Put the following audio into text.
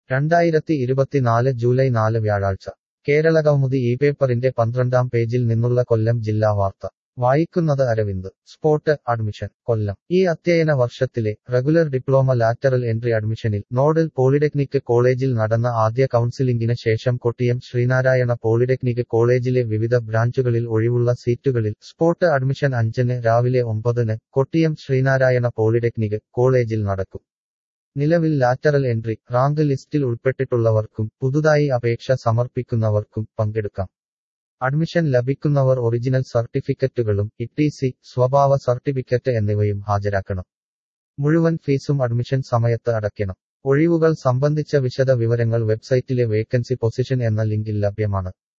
രണ്ടായിരത്തി ഇരുപത്തിനാല് ജൂലൈ നാല് വ്യാഴാഴ്ച കേരളകൗമുദി ഈ പേപ്പറിന്റെ പന്ത്രണ്ടാം പേജിൽ നിന്നുള്ള കൊല്ലം ജില്ലാ വാർത്ത വായിക്കുന്നത് അരവിന്ദ് സ്പോട്ട് അഡ്മിഷൻ കൊല്ലം ഈ അധ്യയന വർഷത്തിലെ റെഗുലർ ഡിപ്ലോമ ലാറ്ററൽ എൻട്രി അഡ്മിഷനിൽ നോഡൽ പോളിടെക്നിക് കോളേജിൽ നടന്ന ആദ്യ കൗൺസിലിംഗിന് ശേഷം കൊട്ടിയം ശ്രീനാരായണ പോളിടെക്നിക് കോളേജിലെ വിവിധ ബ്രാഞ്ചുകളിൽ ഒഴിവുള്ള സീറ്റുകളിൽ സ്പോട്ട് അഡ്മിഷൻ അഞ്ചിന് രാവിലെ ഒമ്പതിന് കൊട്ടിയം ശ്രീനാരായണ പോളിടെക്നിക് കോളേജിൽ നടക്കും നിലവിൽ ലാറ്ററൽ എൻട്രി റാങ്ക് ലിസ്റ്റിൽ ഉൾപ്പെട്ടിട്ടുള്ളവർക്കും പുതുതായി അപേക്ഷ സമർപ്പിക്കുന്നവർക്കും പങ്കെടുക്കാം അഡ്മിഷൻ ലഭിക്കുന്നവർ ഒറിജിനൽ സർട്ടിഫിക്കറ്റുകളും ഇടിസി സ്വഭാവ സർട്ടിഫിക്കറ്റ് എന്നിവയും ഹാജരാക്കണം മുഴുവൻ ഫീസും അഡ്മിഷൻ സമയത്ത് അടയ്ക്കണം ഒഴിവുകൾ സംബന്ധിച്ച വിശദ വിവരങ്ങൾ വെബ്സൈറ്റിലെ വേക്കൻസി പൊസിഷൻ എന്ന ലിങ്കിൽ ലഭ്യമാണ്